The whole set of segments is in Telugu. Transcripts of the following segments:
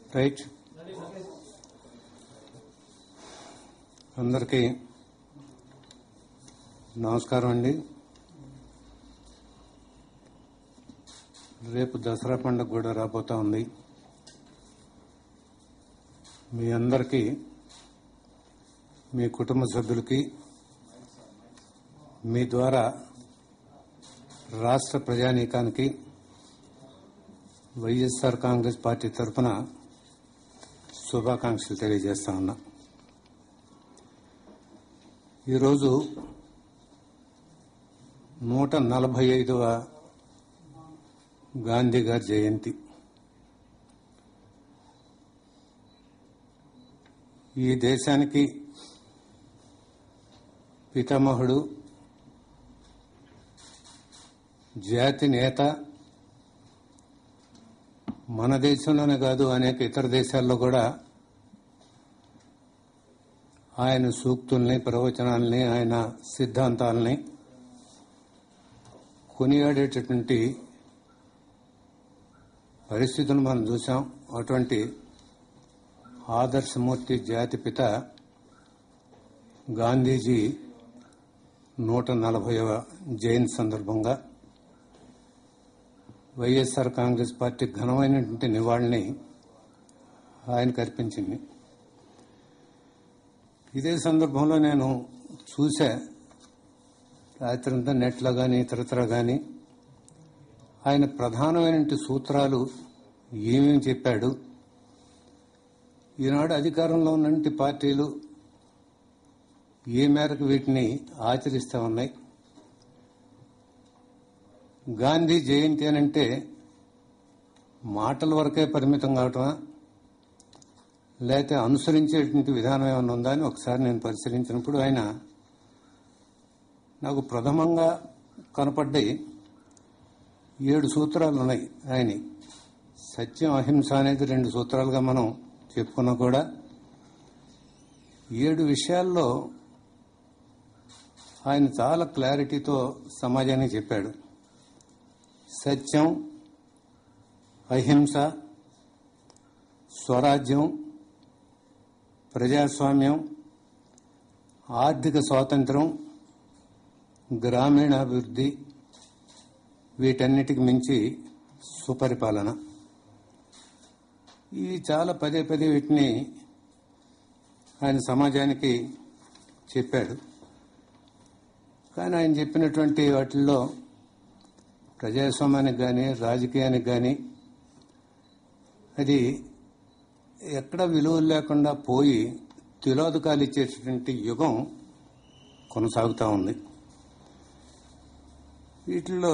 రైట్ అందరికీ నమస్కారం అండి రేపు దసరా పండుగ కూడా రాబోతా ఉంది మీ అందరికీ మీ కుటుంబ సభ్యులకి మీ ద్వారా రాష్ట్ర ప్రజానీకానికి వైఎస్ఆర్ కాంగ్రెస్ పార్టీ తరఫున శుభాకాంక్షలు తెలియజేస్తా ఉన్నా ఈరోజు నూట నలభై ఐదవ గాంధీ గారి జయంతి ఈ దేశానికి పితామహుడు జాతి నేత మన దేశంలోనే కాదు అనేక ఇతర దేశాల్లో కూడా ఆయన సూక్తుల్ని ప్రవచనాల్ని ఆయన సిద్ధాంతాలని కొనియాడేటటువంటి పరిస్థితులు మనం చూసాం అటువంటి ఆదర్శమూర్తి జాతిపిత గాంధీజీ నూట నలభైవ జయంతి సందర్భంగా వైఎస్ఆర్ కాంగ్రెస్ పార్టీ ఘనమైనటువంటి నివాళిని ఆయనకు అర్పించింది ఇదే సందర్భంలో నేను చూసా రాత్రంతా నెట్లో కానీ ఇతరత్ర కానీ ఆయన ప్రధానమైన సూత్రాలు ఏమేమి చెప్పాడు ఈనాడు అధికారంలో ఉన్నటువంటి పార్టీలు ఏ మేరకు వీటిని ఆచరిస్తూ ఉన్నాయి గాంధీ జయంతి అని అంటే మాటల వరకే పరిమితం కావటమా లేకపోతే అనుసరించేటువంటి విధానం ఏమైనా ఉందా అని ఒకసారి నేను పరిశీలించినప్పుడు ఆయన నాకు ప్రథమంగా కనపడ్డాయి ఏడు సూత్రాలు ఉన్నాయి ఆయన సత్యం అహింస అనేది రెండు సూత్రాలుగా మనం చెప్పుకున్నా కూడా ఏడు విషయాల్లో ఆయన చాలా క్లారిటీతో సమాజానికి చెప్పాడు సత్యం అహింస స్వరాజ్యం ప్రజాస్వామ్యం ఆర్థిక స్వాతంత్రం గ్రామీణాభివృద్ధి వీటన్నిటికి మించి సుపరిపాలన ఇవి చాలా పదే పదే వీటిని ఆయన సమాజానికి చెప్పాడు కానీ ఆయన చెప్పినటువంటి వాటిల్లో ప్రజాస్వామ్యానికి కానీ రాజకీయానికి కానీ అది ఎక్కడ విలువలు లేకుండా పోయి తిలోదకాలు ఇచ్చేటటువంటి యుగం కొనసాగుతూ ఉంది వీటిల్లో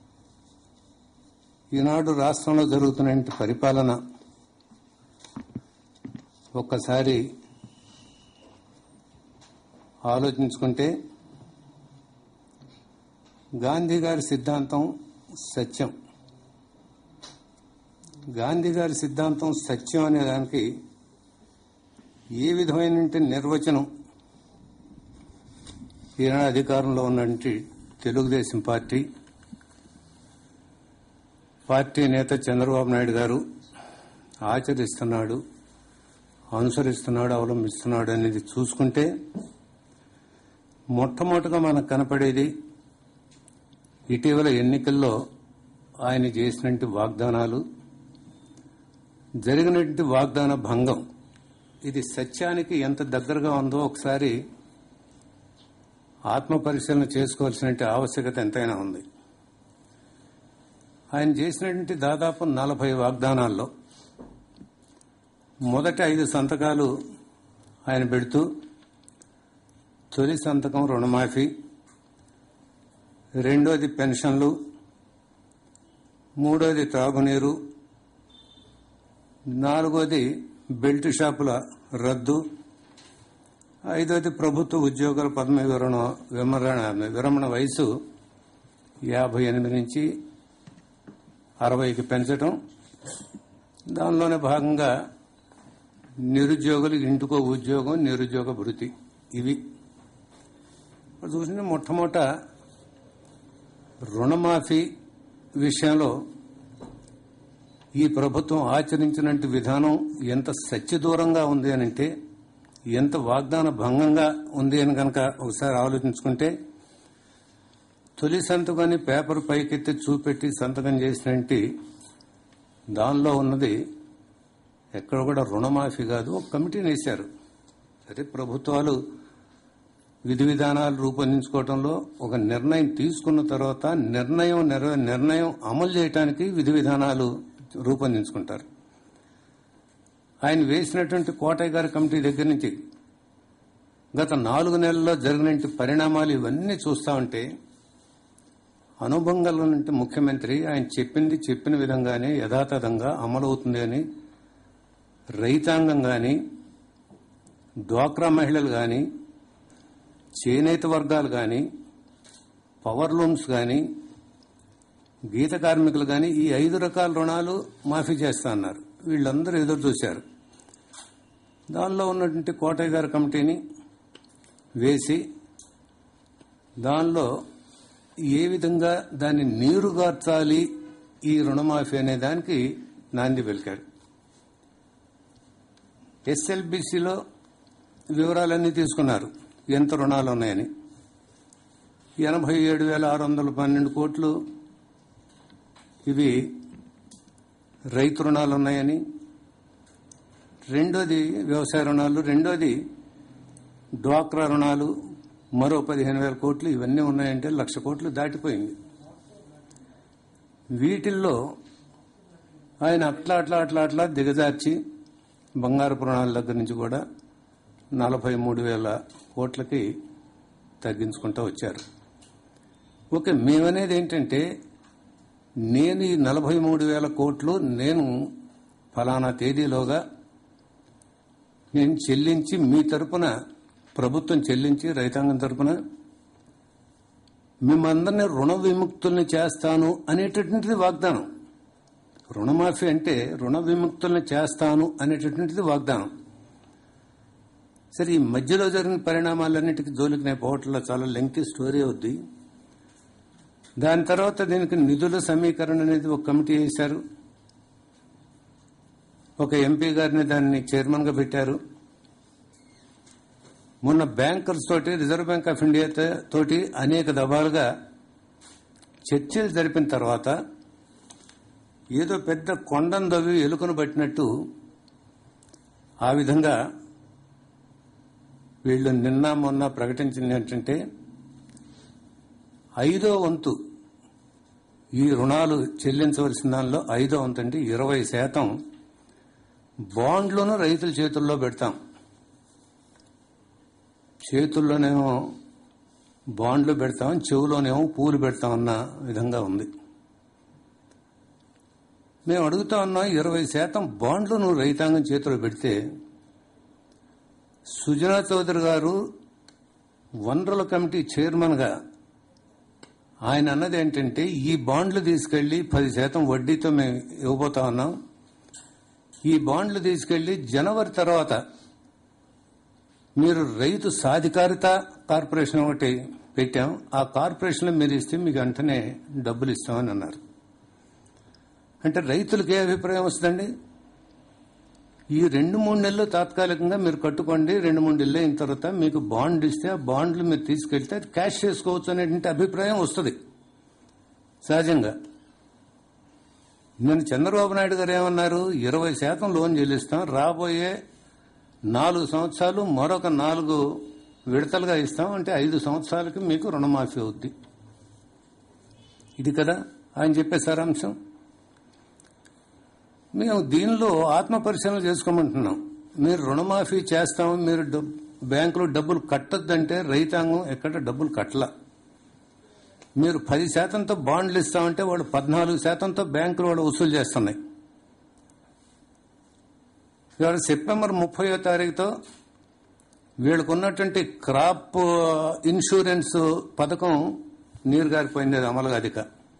ఈనాడు రాష్ట్రంలో జరుగుతున్న పరిపాలన ఒక్కసారి ఆలోచించుకుంటే గాంధీ గారి సిద్ధాంతం సత్యం గాంధీ గారి సిద్ధాంతం సత్యం అనే దానికి ఏ విధమైన నిర్వచనం ఈనాడు అధికారంలో ఉన్నటువంటి తెలుగుదేశం పార్టీ పార్టీ నేత చంద్రబాబు నాయుడు గారు ఆచరిస్తున్నాడు అనుసరిస్తున్నాడు అవలంబిస్తున్నాడు అనేది చూసుకుంటే మొట్టమొదటిగా మనకు కనపడేది ఇటీవల ఎన్నికల్లో ఆయన చేసినటువంటి వాగ్దానాలు జరిగినటువంటి వాగ్దాన భంగం ఇది సత్యానికి ఎంత దగ్గరగా ఉందో ఒకసారి ఆత్మ పరిశీలన చేసుకోవాల్సిన ఆవశ్యకత ఎంతైనా ఉంది ఆయన చేసినటువంటి దాదాపు నలభై వాగ్దానాల్లో మొదటి ఐదు సంతకాలు ఆయన పెడుతూ తొలి సంతకం రుణమాఫీ రెండోది పెన్షన్లు మూడోది త్రాగునీరు నాలుగోది బెల్ట్ షాపుల రద్దు ఐదోది ప్రభుత్వ ఉద్యోగుల పదవి విరమణ విమరణ విరమణ వయసు యాభై ఎనిమిది నుంచి అరవైకి పెంచడం దానిలోనే భాగంగా నిరుద్యోగులు ఇంటికో ఉద్యోగం నిరుద్యోగ భృతి ఇవి ఇప్పుడు చూసిన మొట్టమొదట రుణమాఫీ విషయంలో ఈ ప్రభుత్వం ఆచరించినట్టు విధానం ఎంత సత్యదూరంగా ఉంది అని అంటే ఎంత వాగ్దాన భంగంగా ఉంది అని కనుక ఒకసారి ఆలోచించుకుంటే తొలి సంతకాన్ని పేపర్ పైకెత్తి చూపెట్టి సంతకం చేసినట్టు దానిలో ఉన్నది ఎక్కడ కూడా రుణమాఫీ కాదు ఒక కమిటీని వేశారు సరే ప్రభుత్వాలు విధి విధానాలు రూపొందించుకోవడంలో ఒక నిర్ణయం తీసుకున్న తర్వాత నిర్ణయం నెరవే నిర్ణయం అమలు చేయడానికి విధి విధానాలు రూపొందించుకుంటారు ఆయన వేసినటువంటి కోటయ్య గారి కమిటీ దగ్గర నుంచి గత నాలుగు నెలల్లో జరిగిన పరిణామాలు ఇవన్నీ చూస్తా ఉంటే అనుభవంగా ఉన్నటువంటి ముఖ్యమంత్రి ఆయన చెప్పింది చెప్పిన విధంగానే యథాతథంగా అమలవుతుంది అని రైతాంగం కానీ డ్వాక్రా మహిళలు కానీ చేనేత వర్గాలు కానీ పవర్ లూమ్స్ కానీ గీత కార్మికులు కానీ ఈ ఐదు రకాల రుణాలు మాఫీ చేస్తా అన్నారు వీళ్ళందరూ ఎదురు చూశారు దానిలో ఉన్నటువంటి కోటయ్య గారి కమిటీని వేసి దానిలో ఏ విధంగా దాన్ని నీరుగార్చాలి ఈ రుణమాఫీ అనే దానికి నాంది పలికారు ఎస్ఎల్బిసిలో వివరాలన్నీ తీసుకున్నారు ఎంత రుణాలు ఉన్నాయని ఎనభై ఏడు వేల ఆరు వందల పన్నెండు కోట్లు ఇవి రైతు రుణాలు ఉన్నాయని రెండోది వ్యవసాయ రుణాలు రెండోది డ్వాక్రా రుణాలు మరో పదిహేను వేల కోట్లు ఇవన్నీ ఉన్నాయంటే లక్ష కోట్లు దాటిపోయింది వీటిల్లో ఆయన అట్లా అట్లా అట్లా అట్లా దిగజార్చి బంగారు రుణాల దగ్గర నుంచి కూడా నలభై మూడు వేల కోట్లకి తగ్గించుకుంటూ వచ్చారు ఓకే మేమనేది ఏంటంటే నేను ఈ నలభై మూడు వేల కోట్లు నేను ఫలానా తేదీలోగా నేను చెల్లించి మీ తరపున ప్రభుత్వం చెల్లించి రైతాంగం తరపున మిమ్మందరినీ రుణ విముక్తుల్ని చేస్తాను అనేటటువంటిది వాగ్దానం రుణమాఫీ అంటే రుణ విముక్తుల్ని చేస్తాను అనేటటువంటిది వాగ్దానం సరే ఈ మధ్యలో జరిగిన పరిణామాలన్నిటికీ జోలికి నేను పోవట్ల చాలా లెంగ్తీ స్టోరీ అవుద్ది దాని తర్వాత దీనికి నిధుల సమీకరణ అనేది ఒక కమిటీ వేశారు ఒక ఎంపీ గారిని దాన్ని చైర్మన్ గా పెట్టారు మొన్న బ్యాంకర్స్ తోటి రిజర్వ్ బ్యాంక్ ఆఫ్ ఇండియా తోటి అనేక దఫాలుగా చర్చలు జరిపిన తర్వాత ఏదో పెద్ద కొండను దవ్వి ఎలుకను పట్టినట్టు ఆ విధంగా వీళ్ళు నిన్న మొన్న ప్రకటించింది ఏంటంటే ఐదో వంతు ఈ రుణాలు చెల్లించవలసిన దానిలో ఐదో వంతు అంటే ఇరవై శాతం బాండ్లను రైతుల చేతుల్లో పెడతాం చేతుల్లోనేమో బాండ్లు పెడతాం చెవులోనేమో పూలు పెడతాం అన్న విధంగా ఉంది మేము అడుగుతా ఉన్నాం ఇరవై శాతం బాండ్లు నువ్వు రైతాంగం చేతిలో పెడితే సుజనా చౌదరి గారు వనరుల కమిటీ చైర్మన్ గా ఆయన అన్నది ఏంటంటే ఈ బాండ్లు తీసుకెళ్లి పది శాతం వడ్డీతో మేము ఇవ్వబోతా ఉన్నాం ఈ బాండ్లు తీసుకెళ్లి జనవరి తర్వాత మీరు రైతు సాధికారిత కార్పొరేషన్ ఒకటి పెట్టాం ఆ కార్పొరేషన్లో మీరు ఇస్తే మీకు వెంటనే డబ్బులు ఇస్తామని అన్నారు అంటే రైతులకు ఏ అభిప్రాయం వస్తుందండి ఈ రెండు మూడు నెలలు తాత్కాలికంగా మీరు కట్టుకోండి రెండు మూడు నెలలు అయిన తర్వాత మీకు బాండ్ ఇస్తే ఆ బాండ్లు మీరు తీసుకెళ్తే అది క్యాష్ చేసుకోవచ్చు అనేటువంటి అభిప్రాయం వస్తుంది సహజంగా నేను చంద్రబాబు నాయుడు గారు ఏమన్నారు ఇరవై శాతం లోన్ చెల్లిస్తాం రాబోయే నాలుగు సంవత్సరాలు మరొక నాలుగు విడతలుగా ఇస్తాం అంటే ఐదు సంవత్సరాలకి మీకు రుణమాఫీ అవుద్ది ఇది కదా ఆయన చెప్పే సారాంశం మేము దీనిలో ఆత్మ పరిశీలన చేసుకోమంటున్నాం మీరు రుణమాఫీ చేస్తాం మీరు డబ్- బ్యాంకులో డబ్బులు కట్టొద్దంటే రైతాంగం ఎక్కడ డబ్బులు కట్టల మీరు పది శాతంతో బాండ్లు ఇస్తామంటే వాళ్ళు పద్నాలుగు శాతంతో బ్యాంకులు వాళ్ళు వసూలు చేస్తున్నాయి ఇవాళ సెప్టెంబర్ ముప్పయో తారీఖుతో వీళ్ళకు ఉన్నటువంటి క్రాప్ ఇన్సూరెన్స్ పథకం నీరు గారిపోయింది అది అమలు అధిక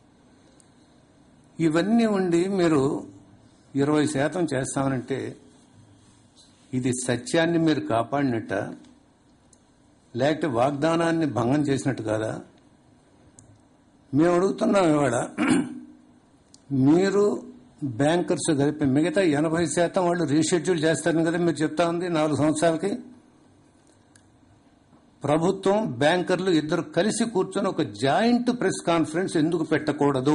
ఇవన్నీ ఉండి మీరు ఇరవై శాతం చేస్తామనంటే ఇది సత్యాన్ని మీరు కాపాడినట్ట లేకపోతే వాగ్దానాన్ని భంగం చేసినట్టు కాదా మేము అడుగుతున్నాం ఇవాళ మీరు బ్యాంకర్స్ కలిపి మిగతా ఎనభై శాతం వాళ్ళు రీషెడ్యూల్ చేస్తారని కదా మీరు చెప్తా ఉంది నాలుగు సంవత్సరాలకి ప్రభుత్వం బ్యాంకర్లు ఇద్దరు కలిసి కూర్చొని ఒక జాయింట్ ప్రెస్ కాన్ఫరెన్స్ ఎందుకు పెట్టకూడదు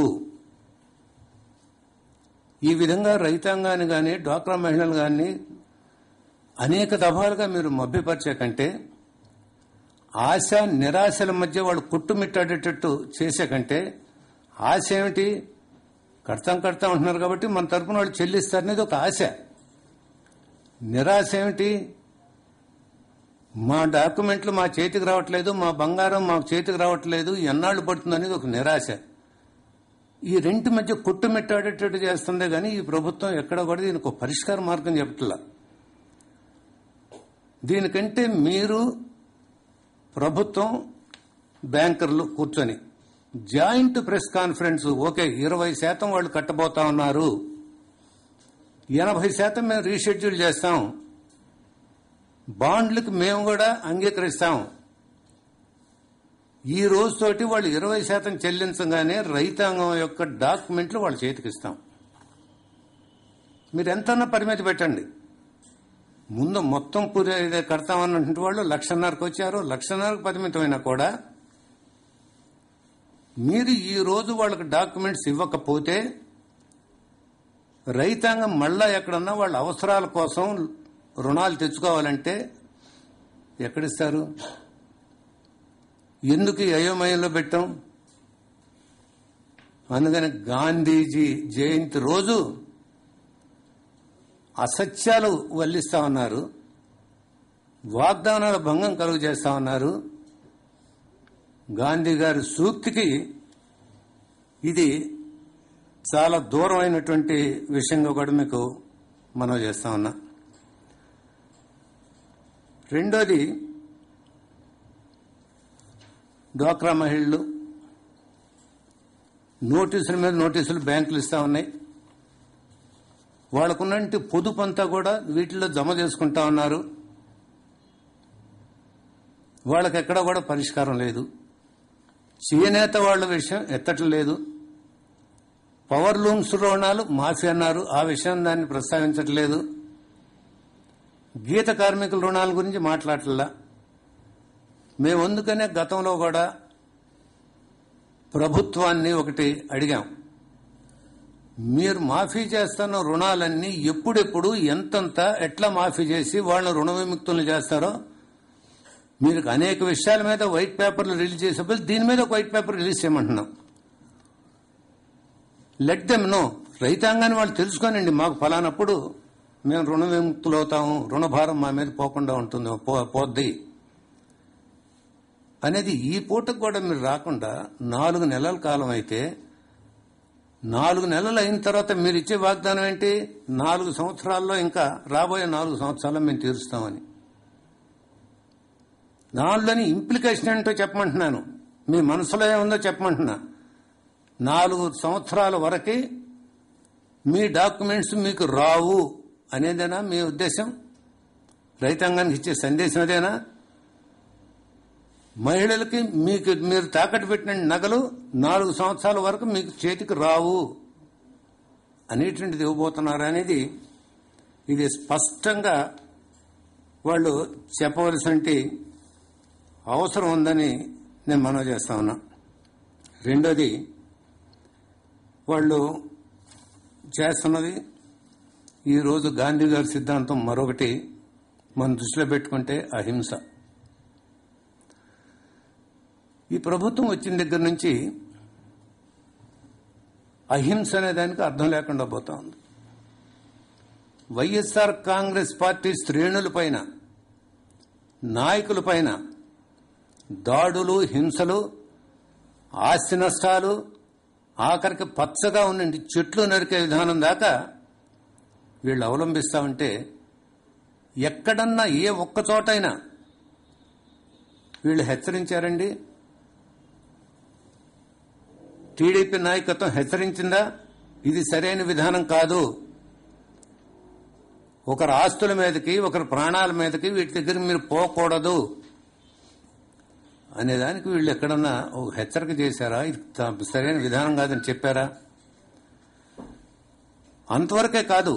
ఈ విధంగా రైతాంగాన్ని కానీ డ్వాక్రా మహిళలు కానీ అనేక దఫాలుగా మీరు మభ్యపరిచే కంటే ఆశ నిరాశల మధ్య వాళ్ళు కొట్టుమిట్టాడేటట్టు చేసే కంటే ఆశ ఏమిటి కడతాం కడతాం అంటున్నారు కాబట్టి మన తరపున వాళ్ళు చెల్లిస్తారనేది ఒక ఆశ నిరాశ ఏమిటి మా డాక్యుమెంట్లు మా చేతికి రావట్లేదు మా బంగారం మా చేతికి రావట్లేదు ఎన్నాళ్ళు పడుతుంది అనేది ఒక నిరాశ ఈ రెంటి మధ్య కొట్టుమిట్టాడేటట్టు చేస్తుందే కానీ ఈ ప్రభుత్వం ఎక్కడ కూడా దీనికి ఒక పరిష్కార మార్గం చెప్పట్లా దీనికంటే మీరు ప్రభుత్వం బ్యాంకర్లు కూర్చొని జాయింట్ ప్రెస్ కాన్ఫరెన్స్ ఓకే ఇరవై శాతం వాళ్ళు కట్టబోతా ఉన్నారు ఎనభై శాతం మేము రీషెడ్యూల్ చేస్తాం బాండ్లకు మేము కూడా అంగీకరిస్తాం ఈ రోజుతోటి వాళ్ళు ఇరవై శాతం చెల్లించగానే రైతాంగం యొక్క డాక్యుమెంట్లు వాళ్ళ చేతికి ఇస్తాం మీరు ఎంతన్నా పరిమితి పెట్టండి ముందు మొత్తం పూరి కడతామన్నటువంటి వాళ్ళు లక్షన్నరకు వచ్చారు లక్షన్నరకు పరిమితమైనా కూడా మీరు ఈ రోజు వాళ్ళకి డాక్యుమెంట్స్ ఇవ్వకపోతే రైతాంగం మళ్ళా ఎక్కడన్నా వాళ్ళ అవసరాల కోసం రుణాలు తెచ్చుకోవాలంటే ఎక్కడిస్తారు ఎందుకు ఈ అయోమయంలో పెట్టాం అందుకని గాంధీజీ జయంతి రోజు అసత్యాలు వల్లిస్తా ఉన్నారు వాగ్దానాల భంగం కలుగు చేస్తా ఉన్నారు గాంధీ గారి సూక్తికి ఇది చాలా దూరమైనటువంటి విషయంగా కూడా మీకు మనం చేస్తా ఉన్నా రెండోది డ్వాక్రా మహిళలు నోటీసుల మీద నోటీసులు బ్యాంకులు ఇస్తా ఉన్నాయి వాళ్ళకున్నట్టు పొదుపు అంతా కూడా వీటిలో జమ చేసుకుంటా ఉన్నారు వాళ్ళకి ఎక్కడ కూడా పరిష్కారం లేదు చేనేత వాళ్ళ విషయం ఎత్తటం లేదు పవర్ లూమ్స్ రుణాలు మాఫీ అన్నారు ఆ విషయం దాన్ని ప్రస్తావించట్లేదు గీత కార్మికుల రుణాల గురించి మాట్లాడట్లా మేము అందుకనే గతంలో కూడా ప్రభుత్వాన్ని ఒకటి అడిగాం మీరు మాఫీ చేస్తున్న రుణాలన్నీ ఎప్పుడెప్పుడు ఎంతంత ఎట్లా మాఫీ చేసి వాళ్ళని రుణ విముక్తులు చేస్తారో మీరు అనేక విషయాల మీద వైట్ పేపర్లు రిలీజ్ చేసేప్పుడు దీని మీద ఒక వైట్ పేపర్ రిలీజ్ చేయమంటున్నాం లెట్ దెమ్ నో రైతాంగాన్ని వాళ్ళు తెలుసుకోనండి మాకు ఫలానప్పుడు మేము రుణ విముక్తులు అవుతాము రుణభారం మా మీద పోకుండా ఉంటుంది పో- పోద్ది అనేది ఈ పూటకు కూడా మీరు రాకుండా నాలుగు నెలల కాలం అయితే నాలుగు నెలలు అయిన తర్వాత మీరు ఇచ్చే వాగ్దానం ఏంటి నాలుగు సంవత్సరాల్లో ఇంకా రాబోయే నాలుగు సంవత్సరాల్లో మేము తీరుస్తామని దానిలోని ఇంప్లికేషన్ ఏంటో చెప్పమంటున్నాను మీ మనసులో ఏముందో చెప్పమంటున్నా నాలుగు సంవత్సరాల వరకే మీ డాక్యుమెంట్స్ మీకు రావు అనేదేనా మీ ఉద్దేశం రైతాంగానికి ఇచ్చే సందేశం అదేనా మహిళలకి మీకు మీరు తాకట్టు పెట్టిన నగలు నాలుగు సంవత్సరాల వరకు మీకు చేతికి రావు అనేటువంటిది ఇవ్వబోతున్నారు అనేది ఇది స్పష్టంగా వాళ్ళు చెప్పవలసిన అవసరం ఉందని నేను మనవి చేస్తా ఉన్నా రెండోది వాళ్ళు చేస్తున్నది ఈరోజు గాంధీ గారి సిద్ధాంతం మరొకటి మనం దృష్టిలో పెట్టుకుంటే అహింస ఈ ప్రభుత్వం వచ్చిన దగ్గర నుంచి అహింస అనే దానికి అర్థం లేకుండా పోతా ఉంది వైఎస్ఆర్ కాంగ్రెస్ పార్టీ శ్రేణులపైన నాయకులపైన దాడులు హింసలు ఆస్తి నష్టాలు ఆఖరికి పచ్చగా ఉండండి చెట్లు నరికే విధానం దాకా వీళ్ళు అవలంబిస్తా ఉంటే ఎక్కడన్నా ఏ ఒక్క చోటైనా వీళ్ళు హెచ్చరించారండి టీడీపీ నాయకత్వం హెచ్చరించిందా ఇది సరైన విధానం కాదు ఒకరి ఆస్తుల మీదకి ఒకరి ప్రాణాల మీదకి వీటి దగ్గర మీరు పోకూడదు అనేదానికి వీళ్ళు ఎక్కడన్నా ఒక హెచ్చరిక చేశారా ఇది త- సరైన విధానం కాదని చెప్పారా అంతవరకే కాదు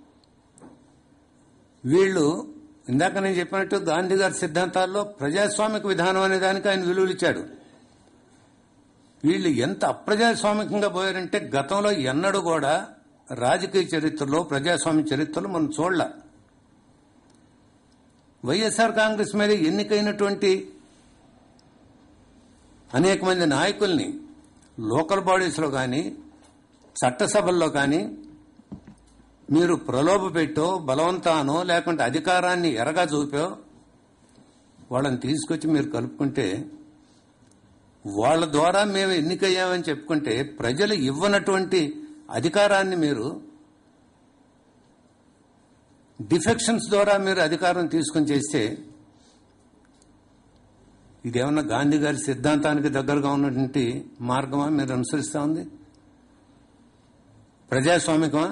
వీళ్ళు ఇందాక నేను చెప్పినట్టు గాంధీ గారి సిద్ధాంతాల్లో ప్రజాస్వామిక విధానం అనే దానికి ఆయన విలువలు ఇచ్చాడు వీళ్ళు ఎంత అప్రజాస్వామికంగా పోయారంటే గతంలో ఎన్నడూ కూడా రాజకీయ చరిత్రలో ప్రజాస్వామ్య చరిత్రలో మనం చూడలే వైఎస్ఆర్ కాంగ్రెస్ మీద ఎన్నికైనటువంటి అనేక మంది నాయకుల్ని లోకల్ బాడీస్లో కానీ చట్టసభల్లో కానీ మీరు ప్రలోభ పెట్టో బలవంతానో లేకుంటే అధికారాన్ని ఎరగా చూపో వాళ్ళని తీసుకొచ్చి మీరు కలుపుకుంటే వాళ్ళ ద్వారా మేము ఎన్నికయ్యామని చెప్పుకుంటే ప్రజలు ఇవ్వనటువంటి అధికారాన్ని మీరు డిఫెక్షన్స్ ద్వారా మీరు అధికారం తీసుకొని చేస్తే ఇదేమన్నా గాంధీ గారి సిద్ధాంతానికి దగ్గరగా ఉన్నటువంటి మార్గమా మీరు అనుసరిస్తా ఉంది ప్రజాస్వామికమా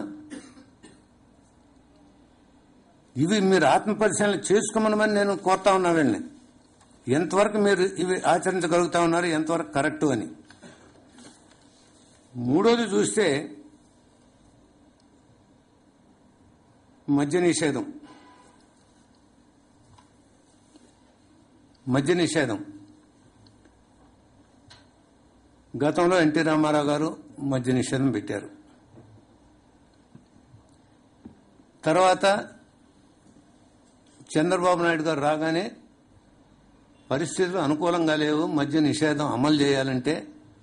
ఇవి మీరు ఆత్మపరిశీలన చేసుకోమనమని నేను కోరుతా ఉన్నా వీళ్ళని ఎంతవరకు మీరు ఇవి ఆచరించగలుగుతా ఉన్నారు ఎంతవరకు కరెక్టు అని మూడోది చూస్తే మద్య నిషేధం మద్య నిషేధం గతంలో ఎన్టీ రామారావు గారు మద్య నిషేధం పెట్టారు తర్వాత చంద్రబాబు నాయుడు గారు రాగానే పరిస్థితులు అనుకూలంగా లేవు మద్య నిషేధం అమలు చేయాలంటే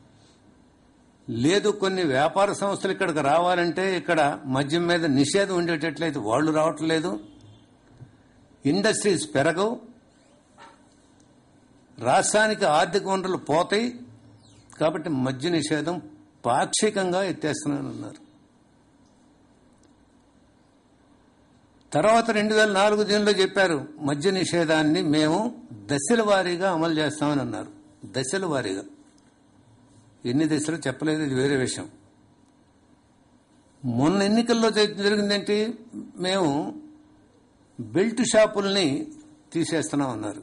లేదు కొన్ని వ్యాపార సంస్థలు ఇక్కడికి రావాలంటే ఇక్కడ మద్యం మీద నిషేధం ఉండేటట్లయితే వాళ్ళు రావట్లేదు ఇండస్ట్రీస్ పెరగవు రాష్ట్రానికి ఆర్థిక వనరులు పోతాయి కాబట్టి మద్య నిషేధం పాక్షికంగా ఎత్తేస్తున్నానన్నారు తర్వాత రెండు వేల నాలుగు దీనిలో చెప్పారు మద్య నిషేధాన్ని మేము దశల వారీగా అమలు చేస్తామని అన్నారు దశల వారీగా ఎన్ని దశలు చెప్పలేదు ఇది వేరే విషయం మొన్న ఎన్నికల్లో జరిగిందేంటి మేము బెల్ట్ షాపుల్ని తీసేస్తున్నాం అన్నారు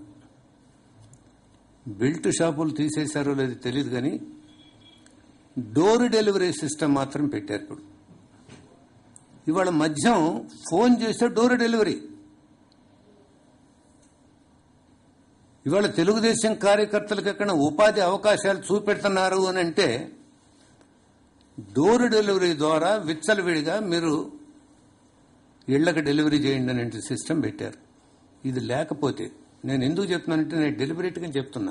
బెల్ట్ షాపులు తీసేశారో లేదో తెలియదు కానీ డోర్ డెలివరీ సిస్టమ్ మాత్రం పెట్టారు ఇప్పుడు ఇవాళ మద్యం ఫోన్ చేస్తే డోర్ డెలివరీ ఇవాళ తెలుగుదేశం కార్యకర్తలకు ఎక్కడ ఉపాధి అవకాశాలు చూపెడుతున్నారు అని అంటే డోర్ డెలివరీ ద్వారా విచ్చలవిడిగా మీరు ఇళ్లకు డెలివరీ చేయండి అనే సిస్టమ్ పెట్టారు ఇది లేకపోతే నేను ఎందుకు చెప్తున్నానంటే నేను డెలిబరేట్గా చెప్తున్నా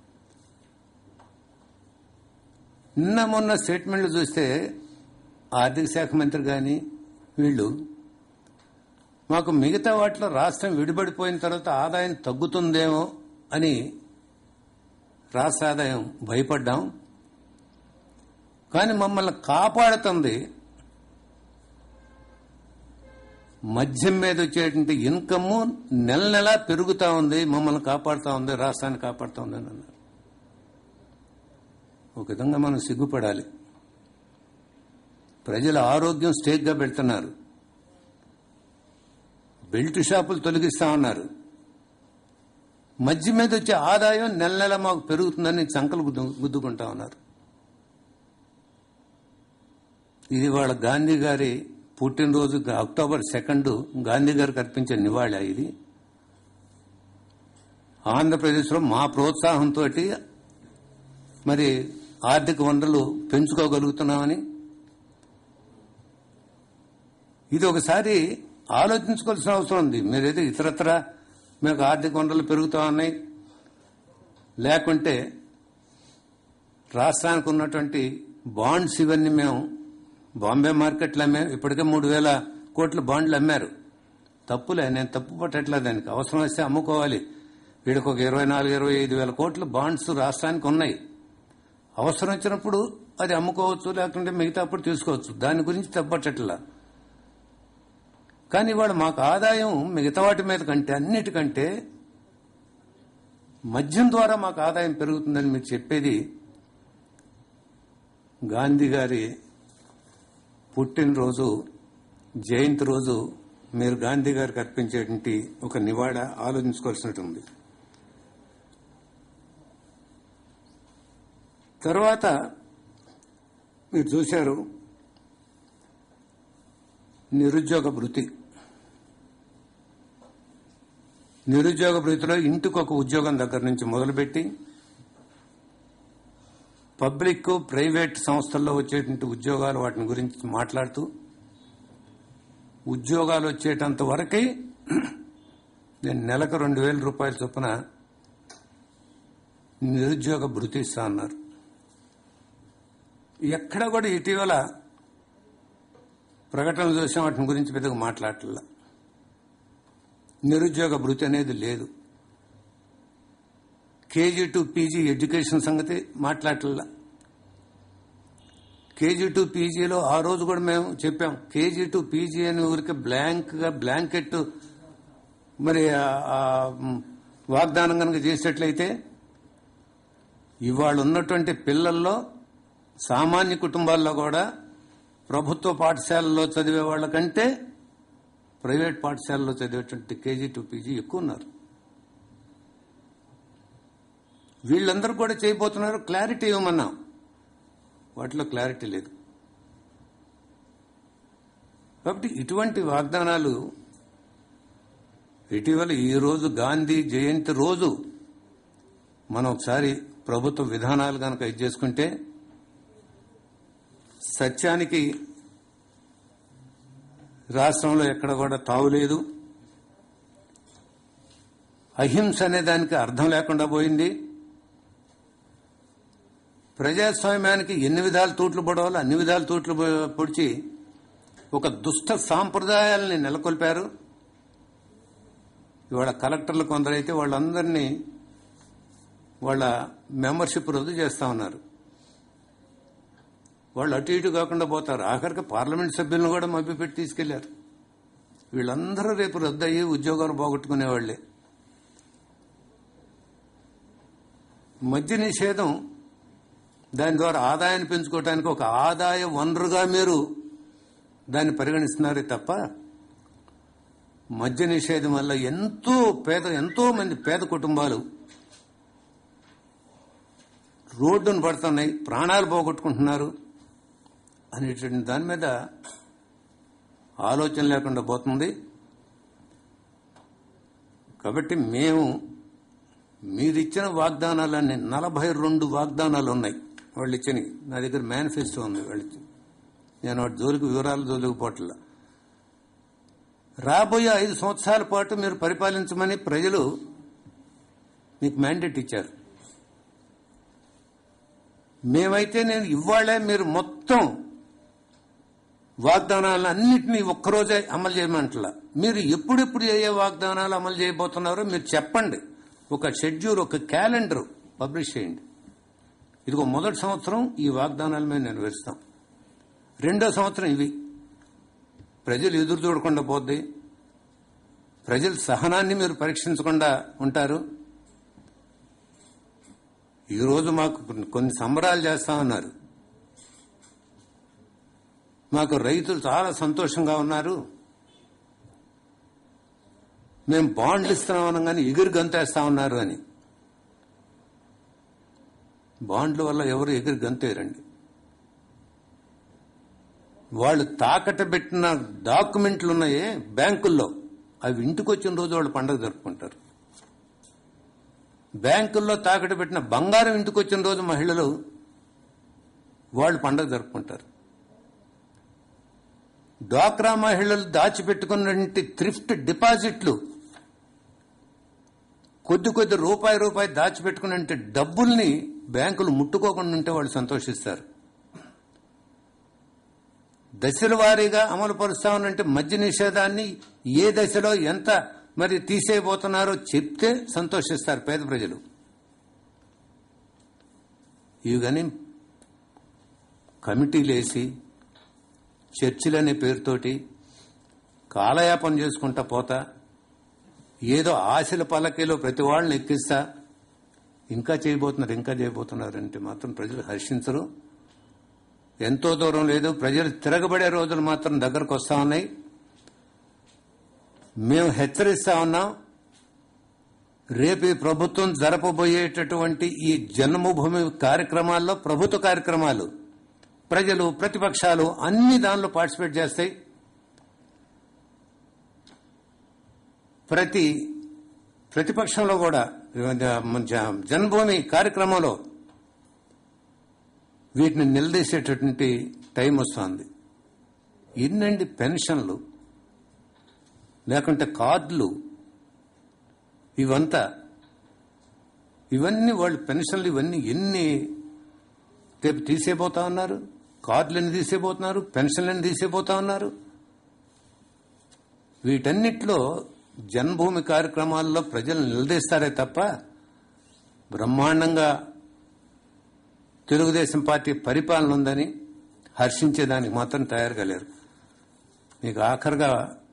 నిన్న మొన్న స్టేట్మెంట్లు చూస్తే ఆర్థిక శాఖ మంత్రి కానీ వీళ్ళు మాకు మిగతా వాటిలో రాష్ట్రం విడిపడిపోయిన తర్వాత ఆదాయం తగ్గుతుందేమో అని రాష్ట్ర ఆదాయం భయపడ్డాం కానీ మమ్మల్ని కాపాడుతుంది మద్యం మీద వచ్చేటువంటి ఇన్కమ్ నెల నెలా పెరుగుతా ఉంది మమ్మల్ని కాపాడుతా ఉంది రాష్ట్రాన్ని కాపాడుతా ఉంది అని అన్నారు ఒక విధంగా మనం సిగ్గుపడాలి ప్రజల ఆరోగ్యం స్టేక్గా పెడుతున్నారు బెల్ట్ షాపులు తొలగిస్తా ఉన్నారు మధ్య మీద వచ్చే ఆదాయం నెల నెల మాకు పెరుగుతుందని చంకలు గుద్దు- గుద్దుకుంటా ఉన్నారు ఇది వాళ్ళ గాంధీ గారి పుట్టినరోజు అక్టోబర్ సెకండ్ గాంధీ గారికి అర్పించే నివాళి ఇది ఆంధ్రప్రదేశ్లో మా ప్రోత్సాహంతో మరి ఆర్థిక వనరులు పెంచుకోగలుగుతున్నామని ఇది ఒకసారి ఆలోచించుకోవాల్సిన అవసరం ఉంది మీరేదో ఇతరత్ర మీకు ఆర్థిక వనరులు పెరుగుతా ఉన్నాయి లేకుంటే రాష్ట్రానికి ఉన్నటువంటి బాండ్స్ ఇవన్నీ మేము బాంబే మార్కెట్లో అమ్మాం ఇప్పటికే మూడు వేల కోట్ల బాండ్లు అమ్మారు తప్పులే నేను తప్పు పట్టట్లేదు దానికి అవసరం వస్తే అమ్ముకోవాలి వీడికి ఒక ఇరవై నాలుగు ఇరవై ఐదు వేల కోట్ల బాండ్స్ రాష్ట్రానికి ఉన్నాయి అవసరం వచ్చినప్పుడు అది అమ్ముకోవచ్చు లేకుంటే మిగతా అప్పుడు తీసుకోవచ్చు దాని గురించి తప్పట్టట్లా కానీ ఇవాళ మాకు ఆదాయం మిగతా వాటి మీద కంటే అన్నిటికంటే మద్యం ద్వారా మాకు ఆదాయం పెరుగుతుందని మీరు చెప్పేది గాంధీ గారి పుట్టినరోజు జయంతి రోజు మీరు గాంధీ గారికి అర్పించేటువంటి ఒక నివాళ ఆలోచించుకోవాల్సినట్టు ఉంది తర్వాత మీరు చూశారు నిరుద్యోగ భృతి నిరుద్యోగ భృతిలో ఇంటికి ఒక ఉద్యోగం దగ్గర నుంచి మొదలుపెట్టి పబ్లిక్ ప్రైవేట్ సంస్థల్లో వచ్చేటువంటి ఉద్యోగాలు వాటిని గురించి మాట్లాడుతూ ఉద్యోగాలు వచ్చేటంత వరకే నేను నెలకు రెండు వేల రూపాయల చొప్పున నిరుద్యోగ భృతి ఇస్తా అన్నారు ఎక్కడ కూడా ఇటీవల ప్రకటనలు చూసాం వాటిని గురించి పెద్దగా మాట్లాడట్లా నిరుద్యోగ భృతి అనేది లేదు కేజీ టు పీజీ ఎడ్యుకేషన్ సంగతి మాట్లాడట్లా కేజీ టు పీజీలో ఆ రోజు కూడా మేము చెప్పాం కేజీ టు పీజీ అని ఊరికి బ్లాంక్ గా బ్లాంకెట్ మరి ఆ- ఆ వాగ్దానం కనుక చేసేట్లయితే ఇవాళ ఉన్నటువంటి పిల్లల్లో సామాన్య కుటుంబాల్లో కూడా ప్రభుత్వ పాఠశాలలో చదివే వాళ్ళకంటే ప్రైవేట్ పాఠశాలలో చదివేటువంటి కేజీ టు పీజీ ఎక్కువ ఉన్నారు వీళ్ళందరూ కూడా చేయబోతున్నారు క్లారిటీ ఇవ్వమన్నాం వాటిలో క్లారిటీ లేదు కాబట్టి ఇటువంటి వాగ్దానాలు ఇటీవల ఈ రోజు గాంధీ జయంతి రోజు మనం ఒకసారి ప్రభుత్వ విధానాలు కనుక ఇది చేసుకుంటే సత్యానికి రాష్ట్రంలో ఎక్కడ కూడా తావులేదు అహింస అనే దానికి అర్థం లేకుండా పోయింది ప్రజాస్వామ్యానికి ఎన్ని విధాలు తూట్లు పొడవాలో అన్ని విధాలు తూట్లు పొ- పొడిచి ఒక దుష్ట సాంప్రదాయాలని నెలకొల్పారు ఇవాళ కలెక్టర్లు కొందరైతే వాళ్ళందరినీ వాళ్ళ మెంబర్షిప్ రద్దు చేస్తా ఉన్నారు వాళ్ళు అటు ఇటు కాకుండా పోతారు ఆఖరికి పార్లమెంట్ సభ్యులను కూడా మభ్యపెట్టి తీసుకెళ్లారు వీళ్ళందరూ రేపు రద్దు అయ్యి ఉద్యోగాలు పోగొట్టుకునేవాళ్లే మద్య నిషేధం దాని ద్వారా ఆదాయాన్ని పెంచుకోవడానికి ఒక ఆదాయ వనరుగా మీరు దాన్ని పరిగణిస్తున్నారే తప్ప మద్య నిషేధం వల్ల ఎంతో పేద ఎంతో మంది పేద కుటుంబాలు రోడ్డును పడుతున్నాయి ప్రాణాలు పోగొట్టుకుంటున్నారు అనేటువంటి దాని మీద ఆలోచన లేకుండా పోతుంది కాబట్టి మేము మీరిచ్చిన వాగ్దానాలన్నీ నలభై రెండు వాగ్దానాలు ఉన్నాయి వాళ్ళు ఇచ్చని నా దగ్గర మేనిఫెస్టో ఉంది వాళ్ళు ఇచ్చి నేను వాటి జోలికి వివరాలు జోలికి పోట్లా రాబోయే ఐదు సంవత్సరాల పాటు మీరు పరిపాలించమని ప్రజలు మీకు మ్యాండేట్ ఇచ్చారు మేమైతే నేను ఇవాళే మీరు మొత్తం వాగ్దానాలను అన్నింటినీ ఒక్కరోజే అమలు చేయమంటలా మీరు ఎప్పుడెప్పుడు ఏ ఏ వాగ్దానాలు అమలు చేయబోతున్నారో మీరు చెప్పండి ఒక షెడ్యూల్ ఒక క్యాలెండర్ పబ్లిష్ చేయండి ఇదిగో మొదటి సంవత్సరం ఈ వాగ్దానాల మీద నెరవేరుస్తాం రెండో సంవత్సరం ఇవి ప్రజలు ఎదురు చూడకుండా పోద్ది ప్రజల సహనాన్ని మీరు పరీక్షించకుండా ఉంటారు ఈరోజు మాకు కొన్ని సంబరాలు చేస్తా ఉన్నారు మాకు రైతులు చాలా సంతోషంగా ఉన్నారు మేము బాండ్లు ఇస్తున్నాం కానీ ఎగురు గంతేస్తా ఉన్నారు అని బాండ్ల వల్ల ఎవరు ఎగురు గంతేరండి వాళ్ళు తాకట పెట్టిన డాక్యుమెంట్లు ఉన్నాయే బ్యాంకుల్లో అవి ఇంటికి వచ్చిన రోజు వాళ్ళు పండుగ జరుపుకుంటారు బ్యాంకుల్లో తాకట పెట్టిన బంగారం ఇంటికి వచ్చిన రోజు మహిళలు వాళ్ళు పండుగ జరుపుకుంటారు డ్వాక్రా మహిళలు దాచిపెట్టుకున్నటువంటి థ్రిఫ్ట్ డిపాజిట్లు కొద్ది కొద్ది రూపాయి రూపాయి దాచిపెట్టుకున్న డబ్బుల్ని బ్యాంకులు ముట్టుకోకుండా ఉంటే వాళ్ళు సంతోషిస్తారు దశల వారీగా అమలు పరుస్తామనంటే మద్య నిషేధాన్ని ఏ దశలో ఎంత మరి తీసేయబోతున్నారో చెప్తే సంతోషిస్తారు పేద ప్రజలు ఇవి కానీ కమిటీలేసి చర్చిలనే పేరుతోటి కాలయాపన చేసుకుంటా పోతా ఏదో ఆశల పలకీలో ప్రతి వాళ్ళని ఎక్కిస్తా ఇంకా చేయబోతున్నారు ఇంకా చేయబోతున్నారు అంటే మాత్రం ప్రజలు హర్షించరు ఎంతో దూరం లేదు ప్రజలు తిరగబడే రోజులు మాత్రం దగ్గరకు వస్తా ఉన్నాయి మేము హెచ్చరిస్తా ఉన్నాం రేపు ఈ ప్రభుత్వం జరపబోయేటటువంటి ఈ జన్మభూమి కార్యక్రమాల్లో ప్రభుత్వ కార్యక్రమాలు ప్రజలు ప్రతిపక్షాలు అన్ని దానిలో పార్టిసిపేట్ చేస్తాయి ప్రతి ప్రతిపక్షంలో కూడా జ- జన్మభూమి కార్యక్రమంలో వీటిని నిలదీసేటటువంటి టైం వస్తుంది ఎన్నండి పెన్షన్లు లేకుంటే కార్డులు ఇవంతా ఇవన్నీ వాళ్ళు పెన్షన్లు ఇవన్నీ ఎన్ని రేపు తీసేపోతా ఉన్నారు కార్డులను తీసేపోతున్నారు పెన్షన్లను తీసేపోతా ఉన్నారు వీటన్నిటిలో జన్మభూమి కార్యక్రమాల్లో ప్రజలు నిలదీస్తారే తప్ప బ్రహ్మాండంగా తెలుగుదేశం పార్టీ పరిపాలన ఉందని హర్షించేదానికి మాత్రం తయారుగా లేరు మీకు ఆఖరిగా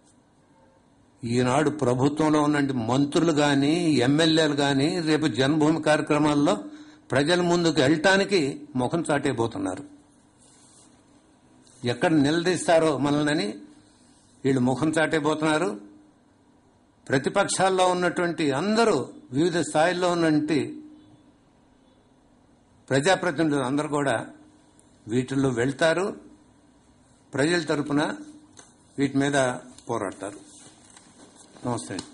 ఈనాడు ప్రభుత్వంలో ఉన్నటువంటి మంత్రులు గాని ఎమ్మెల్యేలు గాని రేపు జన్మభూమి కార్యక్రమాల్లో ప్రజల ముందుకు వెళ్ళటానికి ముఖం చాటైపోతున్నారు ఎక్కడ నిలదీస్తారో మనల్ని వీళ్ళు ముఖం చాటైపోతున్నారు ప్రతిపక్షాల్లో ఉన్నటువంటి అందరూ వివిధ స్థాయిల్లో ఉన్నటువంటి ప్రజాప్రతినిధులు అందరూ కూడా వీటిల్లో వెళ్తారు ప్రజల తరపున వీటి మీద పోరాడతారు నమస్తే అండి